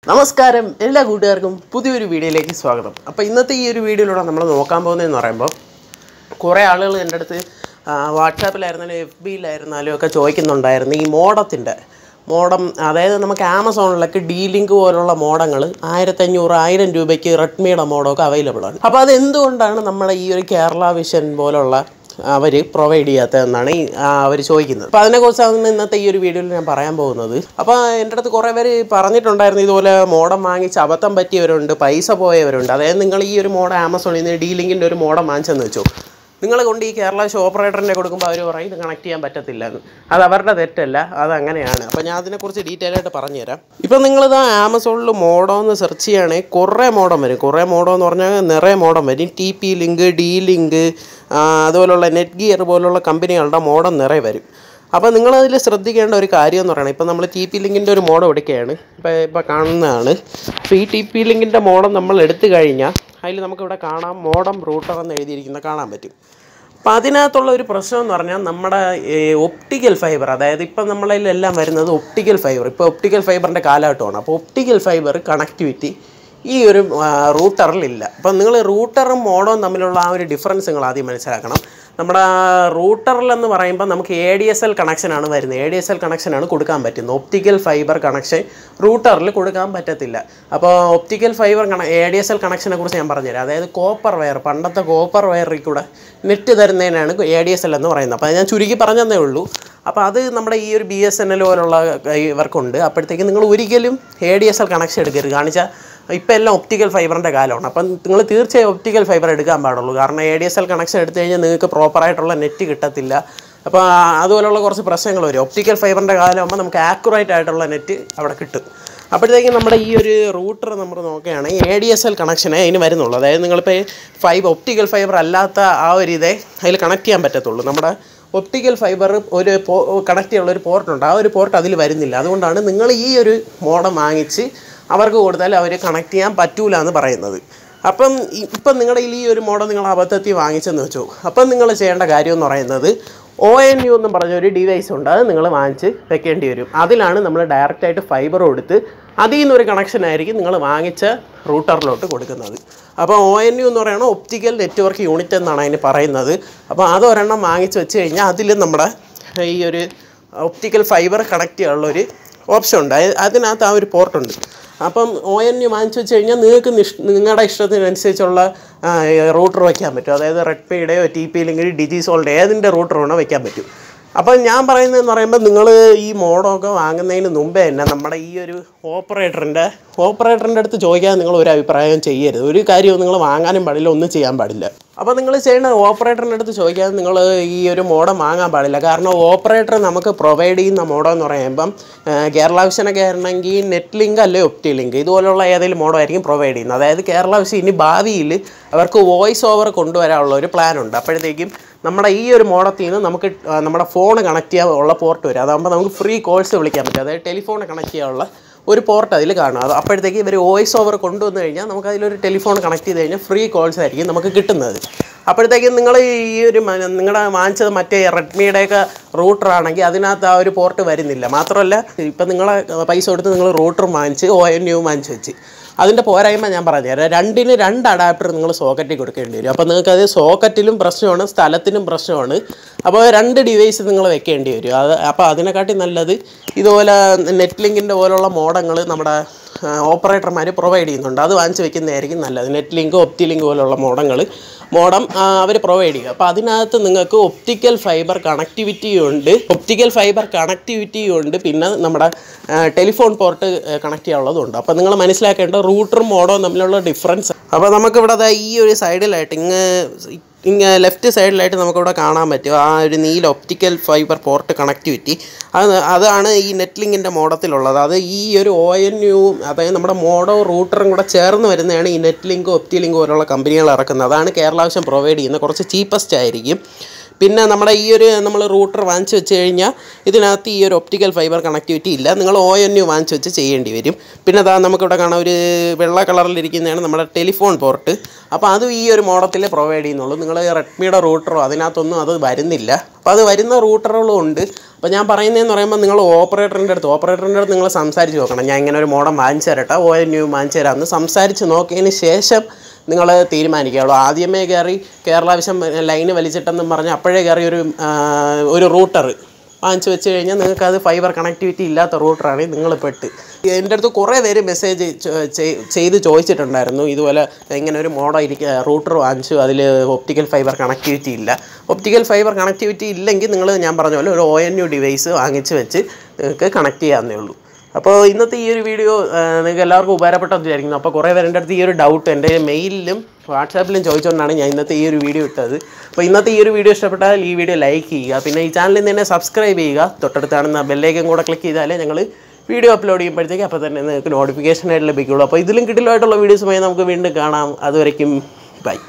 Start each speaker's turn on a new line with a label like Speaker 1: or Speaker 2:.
Speaker 1: നമസ്കാരം എല്ലാ കൂട്ടുകാർക്കും പുതിയൊരു വീഡിയോയിലേക്ക് സ്വാഗതം അപ്പോൾ ഇന്നത്തെ ഈ ഒരു വീഡിയോയിലൂടെ നമ്മൾ നോക്കാൻ പോകുന്നതെന്ന് പറയുമ്പോൾ കുറേ ആളുകൾ എൻ്റെ അടുത്ത് ആ, വാട്സാപ്പിലായിരുന്നാലും എഫ് ബിയിലായിരുന്നാലും ഒക്കെ ചോദിക്കുന്നുണ്ടായിരുന്നു ഈ മോഡത്തിൻ്റെ മോഡം അതായത് നമുക്ക് ആമസോണിലൊക്കെ ഡി ലിങ്ക് പോലുള്ള മോഡങ്ങൾ ആയിരത്തഞ്ഞൂറ് ആയിരം രൂപയ്ക്ക് റെഡ്മിയുടെ മോഡമൊക്കെ അവൈലബിൾ ആണ് അപ്പോൾ അത് എന്തുകൊണ്ടാണ് നമ്മുടെ ഈ ഒരു കേരള വിഷൻ പോലുള്ള അവർ പ്രൊവൈഡ് ചെയ്യാത്തതെന്നാണ് അവർ ചോദിക്കുന്നത് അപ്പോൾ അതിനെക്കുറിച്ചാണ് ഇന്നത്തെ ഈ ഒരു വീഡിയോയിൽ ഞാൻ പറയാൻ പോകുന്നത് അപ്പോൾ എൻ്റെ അടുത്ത് കുറേ പേര് പറഞ്ഞിട്ടുണ്ടായിരുന്നു ഇതുപോലെ മോഡം വാങ്ങിച്ച് അബദ്ധം പറ്റിയവരുണ്ട് പൈസ പോയവരുണ്ട് അതായത് നിങ്ങൾ ഈ ഒരു മോഡം ആമസോണിൽ നിന്ന് ഡീ ലിങ്കിൻ്റെ ഒരു മോഡം വാങ്ങിച്ചെന്ന് വെച്ചോ നിങ്ങൾ കൊണ്ട് ഈ കേരള ഷോ ഓപ്പറേറ്ററിനെ കൊടുക്കുമ്പോൾ അവർ പറയും ഇത് കണക്ട് ചെയ്യാൻ പറ്റത്തില്ല എന്ന് അത് അവരുടെ തെറ്റല്ല അത് അങ്ങനെയാണ് അപ്പോൾ ഞാൻ അതിനെക്കുറിച്ച് ഡീറ്റെയിൽ ആയിട്ട് പറഞ്ഞുതരാം ഇപ്പം നിങ്ങളിത് ആമസോണിൽ മോഡോ എന്ന് സെർച്ച് ചെയ്യുകയാണെങ്കിൽ കുറേ മോഡം വരും കുറേ മോഡോ എന്ന് പറഞ്ഞാൽ നിറയെ മോഡം വരും T P link D link അതുപോലുള്ള നെറ്റ് ഗിയർ പോലുള്ള കമ്പനികളുടെ മോഡം നിറയെ വരും അപ്പോൾ നിങ്ങളതിൽ ശ്രദ്ധിക്കേണ്ട ഒരു കാര്യം എന്ന് പറയുന്നത് ഇപ്പോൾ നമ്മൾ ടി പി ലിങ്കിൻ്റെ ഒരു മോഡം എടുക്കുകയാണ് ഇപ്പോൾ ഇപ്പോൾ കാണുന്നതാണ് അപ്പോൾ ഈ ടി പി ലിങ്കിൻ്റെ മോഡം നമ്മൾ എടുത്തു കഴിഞ്ഞാൽ അതിൽ നമുക്കിവിടെ കാണാം മോഡം റൂട്ടർ എന്ന് എഴുതിയിരിക്കുന്നത് കാണാൻ പറ്റും അപ്പം അതിനകത്തുള്ള ഒരു പ്രശ്നം എന്ന് പറഞ്ഞാൽ നമ്മുടെ ഒപ്റ്റിക്കൽ ഫൈബർ അതായത് ഇപ്പം നമ്മളതിലെല്ലാം വരുന്നത് ഒപ്റ്റിക്കൽ ഫൈബർ ഇപ്പോൾ ഒപ്റ്റിക്കൽ ഫൈബറിൻ്റെ കാലഘട്ടമാണ് അപ്പോൾ ഒപ്റ്റിക്കൽ ഫൈബർ കണക്ടിവിറ്റി ഈ ഒരു റൂട്ടറിലില്ല അപ്പം നിങ്ങൾ റൂട്ടറും മോഡവും തമ്മിലുള്ള ആ ഒരു ഡിഫറൻസ് നിങ്ങൾ ആദ്യം മനസ്സിലാക്കണം നമ്മുടെ റൂട്ടറിലെന്ന് പറയുമ്പോൾ നമുക്ക് എ ഡി എസ് എൽ കണക്ഷനാണ് വരുന്നത് എ ഡി എസ് എൽ കണക്ഷനാണ് കൊടുക്കാൻ പറ്റുന്നത് ഒപ്റ്റിക്കൽ ഫൈബർ കണക്ഷൻ റൂട്ടറിൽ കൊടുക്കാൻ പറ്റത്തില്ല അപ്പോൾ ഒപ്റ്റിക്കൽ ഫൈബർ കണ എ ഡി എസ് എൽ കണക്ഷനെ കുറിച്ച് ഞാൻ പറഞ്ഞുതരാം അതായത് കോപ്പർ വയർ പണ്ടത്തെ കോപ്പർ വയറിൽ കൂടെ നെറ്റ് തരുന്നതിനാണ് എ ഡി എസ് എൽ എന്ന് പറയുന്നത് അപ്പോൾ അത് ഞാൻ ചുരുക്കി പറഞ്ഞതേ ഉള്ളൂ അപ്പോൾ അത് നമ്മുടെ ഈ ഒരു ബി എസ് എൻ എൽ പോലുള്ള ഇവർക്കുണ്ട് അപ്പോഴത്തേക്ക് നിങ്ങൾ ഒരിക്കലും A D S L connection എടുക്കരുത് കാണിച്ചാൽ ഇപ്പം എല്ലാം ഒപ്റ്റിക്കൽ ഫൈബറിൻ്റെ കാലമാണ് അപ്പം നിങ്ങൾ തീർച്ചയായും ഒപ്റ്റിക്കൽ ഫൈബർ എടുക്കാൻ പാടുള്ളൂ കാരണം A D S L connection എടുത്തു കഴിഞ്ഞാൽ നിങ്ങൾക്ക് പ്രോപ്പറായിട്ടുള്ള നെറ്റ് കിട്ടത്തില്ല അപ്പോൾ അതുപോലുള്ള കുറച്ച് പ്രശ്നങ്ങൾ വരും ഒപ്റ്റിക്കൽ ഫൈബറിൻ്റെ കാലമാകുമ്പോൾ നമുക്ക് ആക്യുറേറ്റ് ആയിട്ടുള്ള നെറ്റ് അവിടെ കിട്ടും അപ്പോഴത്തേക്കും നമ്മുടെ ഈ ഒരു റൂട്ടർ നമ്മൾ നോക്കുകയാണെങ്കിൽ എ ഡി എസ് എൽ കണക്ഷനേ അതിന് വരുന്നുള്ളൂ അതായത് നിങ്ങളിപ്പോൾ ഫൈബ് ഒപ്റ്റിക്കൽ ഫൈബർ അല്ലാത്ത ആ ഒരു ഇതേ അതിൽ കണക്ട് ചെയ്യാൻ പറ്റത്തുള്ളൂ നമ്മുടെ ഒപ്റ്റിക്കൽ ഫൈബർ ഒരു പോ കണക്ട് ചെയ്യാനുള്ള ഒരു പോർട്ടുണ്ട് ആ ഒരു പോർട്ട് അതിൽ വരുന്നില്ല അതുകൊണ്ടാണ് നിങ്ങൾ ഈ ഒരു മോഡം വാങ്ങിച്ച് അവർക്ക് കൊടുത്താൽ അവർ കണക്ട് ചെയ്യാൻ പറ്റൂല എന്ന് പറയുന്നത് അപ്പം ഈ- ഇപ്പം നിങ്ങളുടെ ഈ ഒരു മോഡൽ നിങ്ങൾ അബദ്ധത്തിൽ വാങ്ങിച്ചെന്ന് വെച്ചോ അപ്പം നിങ്ങൾ ചെയ്യേണ്ട കാര്യം എന്ന് പറയുന്നത് ഒ എൻ യു എന്നും പറഞ്ഞ ഒരു ഡിവൈസ് ഉണ്ട് അത് നിങ്ങൾ വാങ്ങിച്ച് വെക്കേണ്ടി വരും അതിലാണ് നമ്മൾ ഡയറക്റ്റായിട്ട് ഫൈബർ കൊടുത്ത് അതിൽ നിന്നൊരു കണക്ഷൻ ആയിരിക്കും നിങ്ങൾ വാങ്ങിച്ച റൂട്ടറിലോട്ട് കൊടുക്കുന്നത് അപ്പോൾ ഒ എൻ യു എന്ന് പറയുന്നത് ഒപ്റ്റിക്കൽ നെറ്റ്വർക്ക് യൂണിറ്റ് എന്നാണ് അതിന് പറയുന്നത് അപ്പോൾ അതൊരെണ്ണം വാങ്ങിച്ച് വെച്ച് കഴിഞ്ഞാൽ അതിൽ നമ്മുടെ ഈ ഒരു ഒപ്റ്റിക്കൽ ഫൈബർ കണക്ട് ചെയ്യാനുള്ള ഒരു ഓപ്ഷൻ ഉണ്ട് അത് അതിനകത്ത് ആ ഒരു പോർട്ടുണ്ട് അപ്പം ഒ എൻ യു വാങ്ങിച്ചു വെച്ച് കഴിഞ്ഞാൽ നിങ്ങൾക്ക് നിഷ് നിങ്ങളുടെ ഇഷ്ടത്തിനനുസരിച്ചുള്ള റൂട്ടർ വയ്ക്കാൻ പറ്റും അതായത് റെഡ്മിയുടെയോ ടി പി അല്ലെങ്കിൽ ഡിജിസോളിൻ്റെ ഏതിൻ്റെ റൂട്ടർ വേണോ വയ്ക്കാൻ പറ്റും അപ്പം ഞാൻ പറയുന്നതെന്ന് പറയുമ്പോൾ നിങ്ങൾ ഈ മോഡൊക്കെ വാങ്ങുന്നതിന് മുമ്പേ തന്നെ നമ്മുടെ ഈ ഒരു ഓപ്പറേറ്ററിൻ്റെ ഓപ്പറേറ്ററിൻ്റെ അടുത്ത് ചോദിക്കാതെ നിങ്ങൾ ഒരു അഭിപ്രായം ചെയ്യരുത് ഒരു കാര്യവും നിങ്ങൾ വാങ്ങാനും പാടില്ല ഒന്നും ചെയ്യാൻ പാടില്ല അപ്പോൾ നിങ്ങൾ ചെയ്യേണ്ട ഓപ്പറേറ്ററിൻ്റെ അടുത്ത് ചോദിക്കാതെ നിങ്ങൾ ഈ ഒരു മോഡം വാങ്ങാൻ പാടില്ല കാരണം ഓപ്പറേറ്റർ നമുക്ക് പ്രൊവൈഡ് ചെയ്യുന്ന മോഡം എന്ന് പറയുമ്പം ആ, കേരള വിഷനൊക്കെ ആയിരുന്നെങ്കിൽ നെറ്റ് ലിങ്ക് അല്ലെ ഒപ്റ്റി ലിങ്ക് ഇതുപോലുള്ള ഏതെങ്കിലും മോഡം ആയിരിക്കും പ്രൊവൈഡ് ചെയ്യുന്നത് അതായത് കേരള വിഷൻ ഇനി ഭാവിയിൽ അവർക്ക് വോയിസ് ഓവർ കൊണ്ടുവരാനുള്ള ഒരു പ്ലാൻ ഉണ്ട് അപ്പോഴത്തേക്കും നമ്മുടെ ഈ ഒരു മോഡത്തിൽ നിന്ന് നമുക്ക് ആ, നമ്മുടെ ഫോൺ കണക്ട് ചെയ്യാനുള്ള പോർട്ട് വരും അതാകുമ്പോൾ നമുക്ക് ഫ്രീ കോൾസ് വിളിക്കാൻ പറ്റും അതായത് ടെലിഫോൺ കണക്ട് ചെയ്യാനുള്ള ഒരു പോർട്ട് അതിൽ കാണും അത് അപ്പോഴത്തേക്ക് ഇവർ വോയിസ് ഓവർ കൊണ്ടുവന്നു കഴിഞ്ഞാൽ നമുക്ക് അതിലൊരു ടെലിഫോൺ കണക്ട് ചെയ്ത് കഴിഞ്ഞാൽ ഫ്രീ കോൾസ് ആയിരിക്കും നമുക്ക് കിട്ടുന്നത് അപ്പോഴത്തേക്കും നിങ്ങൾ ഈ ഒരു മ- നിങ്ങളുടെ വാങ്ങിച്ചത് മറ്റേ റെഡ്മിയുടെയൊക്കെ റൂട്ടർ ആണെങ്കിൽ അതിനകത്ത് ആ ഒരു പോർട്ട് വരുന്നില്ല മാത്രമല്ല ഇപ്പം നിങ്ങളെ പൈസ കൊടുത്ത് നിങ്ങൾ റൂട്ടർ വാങ്ങിച്ച് ഒ എൻ യു വാങ്ങിച്ച് വെച്ച് അതിൻ്റെ പോരായ്മ ഞാൻ പറഞ്ഞുതരാം രണ്ടിന് രണ്ട് അഡാപ്റ്റർ നിങ്ങൾ സോക്കറ്റിൽ കൊടുക്കേണ്ടി വരും അപ്പോൾ നിങ്ങൾക്ക് അത് സോക്കറ്റിലും പ്രശ്നമാണ് സ്ഥലത്തിനും പ്രശ്നമാണ് അപ്പോൾ രണ്ട് ഡിവൈസ് നിങ്ങൾ വെക്കേണ്ടി വരും അത് അപ്പോൾ അതിനെക്കാട്ടി നല്ലത് ഇതുപോലെ നെറ്റ് ലിങ്കിൻ്റെ പോലുള്ള മോഡങ്ങൾ നമ്മുടെ ഓപ്പറേറ്റർമാർ പ്രൊവൈഡ് ചെയ്യുന്നുണ്ട് അത് വാങ്ങിച്ച് വെക്കുന്നതായിരിക്കും നല്ലത് നെറ്റ് ലിങ്ക് ഒപ്റ്റി ലിങ്ക് പോലുള്ള മോഡങ്ങൾ മോഡം അവർ പ്രൊവൈഡ് ചെയ്യുക അപ്പോൾ അതിനകത്ത് നിങ്ങൾക്ക് ഒപ്റ്റിക്കൽ ഫൈബർ കണക്ടിവിറ്റിയും ഉണ്ട് ഒപ്റ്റിക്കൽ ഫൈബർ കണക്ടിവിറ്റിയും ഉണ്ട് പിന്നെ നമ്മുടെ ടെലിഫോൺ പോർട്ട് കണക്ട് ചെയ്യാനുള്ളതും ഉണ്ട് അപ്പോൾ നിങ്ങൾ മനസ്സിലാക്കേണ്ട റൂട്ടറും മോഡവും തമ്മിലുള്ള ഡിഫറൻസ് അപ്പോൾ നമുക്കിവിടെ ദാ ഈ ഒരു സൈഡിലായിട്ട് ഇങ്ങ് ഇങ്ങ് ലെഫ്റ്റ് സൈഡിലായിട്ട് നമുക്കിവിടെ കാണാൻ പറ്റും ആ ഒരു നീല ഒപ്റ്റിക്കൽ ഫൈബർ പോർട്ട് കണക്ടിവിറ്റി അത് അതാണ് ഈ നെറ്റ് ലിങ്കിൻ്റെ മോഡത്തിലുള്ളത് അത് ഈ ഒരു ഒ എൻ യു അതായത് നമ്മുടെ മോഡോ റൂട്ടറും കൂടെ ചേർന്ന് വരുന്നതാണ് ഈ നെറ്റ് ലിങ്ക് ഒപ്റ്റി ലിങ്ക് പോലുള്ള കമ്പനികൾ ഇറക്കുന്നത് അതാണ് കേരള ആവശ്യം പ്രൊവൈഡ് ചെയ്യുന്നത് കുറച്ച് ചീപ്പസ്റ്റ് ആയിരിക്കും പിന്നെ നമ്മുടെ ഈ ഒരു നമ്മൾ റൂട്ടർ വാങ്ങിച്ച് വെച്ച് കഴിഞ്ഞാൽ ഇതിനകത്ത് ഈ ഒരു ഒപ്റ്റിക്കൽ ഫൈബർ കണക്ടിവിറ്റി ഇല്ല നിങ്ങൾ ഒ എൻ യു വാങ്ങിച്ച് വെച്ച് ചെയ്യേണ്ടി വരും പിന്നെ അതാ നമുക്കിവിടെ കാണാം ഒരു വെള്ള കളറിലിരിക്കുന്നതാണ് നമ്മുടെ ടെലിഫോൺ പോർട്ട് അപ്പോൾ അതും ഈ ഒരു മോഡത്തിൽ പ്രൊവൈഡ് ചെയ്യുന്നുള്ളൂ നിങ്ങൾ റെഡ്മിയുടെ റൂട്ടറോ അതിനകത്തൊന്നും അത് വരുന്നില്ല അപ്പോൾ അത് വരുന്ന റൂട്ടറുകളും ഉണ്ട് അപ്പോൾ ഞാൻ പറയുന്നതെന്ന് പറയുമ്പോൾ നിങ്ങൾ ഓപ്പറേറ്ററിൻ്റെ അടുത്ത് ഓപ്പറേറ്ററിൻ്റെ അടുത്ത് നിങ്ങൾ സംസാരിച്ച് നോക്കണം ഞാൻ ഇങ്ങനെ ഒരു മോഡം വാങ്ങിച്ചു തരട്ടെ ഒ എൻ യു വാങ്ങിച്ചു തരാമെന്ന് സംസാരിച്ച് നോക്കിയതിന് ശേഷം നിങ്ങൾ തീരുമാനിക്കുകയുള്ളൂ ആദ്യമേ കയറി കേരള വിഷം ലൈന് വലിച്ചിട്ടെന്നും പറഞ്ഞ് അപ്പോഴേ കയറി ഒരു ആ, ഒരു റൂട്ടർ വാങ്ങിച്ചു വെച്ച് കഴിഞ്ഞാൽ നിങ്ങൾക്ക് അത് ഫൈബർ കണക്ടിവിറ്റി ഇല്ലാത്ത റൂട്ടറാണ് നിങ്ങൾ പെട്ട് എൻ്റെ അടുത്ത് കുറേ പേര് മെസ്സേജ് ചെയ്ത് ചോദിച്ചിട്ടുണ്ടായിരുന്നു ഇതുപോലെ ഇങ്ങനെ ഒരു മോഡൽ ഇരിക്കുക റൂട്ടർ വാങ്ങിച്ചു അതിൽ ഒപ്റ്റിക്കൽ ഫൈബർ കണക്ടിവിറ്റി ഇല്ല ഒപ്റ്റിക്കൽ ഫൈബർ കണക്ടിവിറ്റി ഇല്ലെങ്കിൽ നിങ്ങൾ ഞാൻ പറഞ്ഞ പോലെ ഒരു ഒ എൻ യു ഡിവൈസ് വാങ്ങിച്ച് വെച്ച് നിങ്ങൾക്ക് കണക്ട് ചെയ്യാവുന്നേ ഉള്ളൂ അപ്പോൾ ഇന്നത്തെ ഈ ഒരു വീഡിയോ ആ, നിങ്ങൾക്ക് എല്ലാവർക്കും ഉപകാരപ്പെട്ടെന്ന് വിചാരിക്കുന്നു അപ്പോൾ കുറേ പേരുടെ അടുത്ത് ഈ ഒരു ഡൗട്ട് എൻ്റെ മെയിലിലും വാട്സാപ്പിലും ചോദിച്ചുകൊണ്ടാണ് ഞാൻ ഇന്നത്തെ ഈ ഒരു വീഡിയോ ഇട്ടത് അപ്പോൾ ഇന്നത്തെ ഈ ഒരു വീഡിയോ ഇഷ്ടപ്പെട്ടാൽ ഈ വീഡിയോ ലൈക്ക് ചെയ്യുക പിന്നെ ഈ ചാനലിൽ നിന്ന് തന്നെ സബ്സ്ക്രൈബ് ചെയ്യുക തൊട്ടടുത്താണെന്ന ബെല്ലേക്കും കൂടെ ക്ലിക്ക് ചെയ്താലേ ഞങ്ങൾ വീഡിയോ അപ്ലോഡ് ചെയ്യുമ്പോഴത്തേക്ക് അപ്പോൾ തന്നെ നിങ്ങൾക്ക് നോട്ടിഫിക്കേഷൻ ആയിട്ട് ലഭിക്കുള്ളൂ അപ്പോൾ ഇതിലും കിട്ടിലുമായിട്ടുള്ള വീഡിയോസുമായി നമുക്ക് വീണ്ടും കാണാം അതുവരയ്ക്കും ബൈ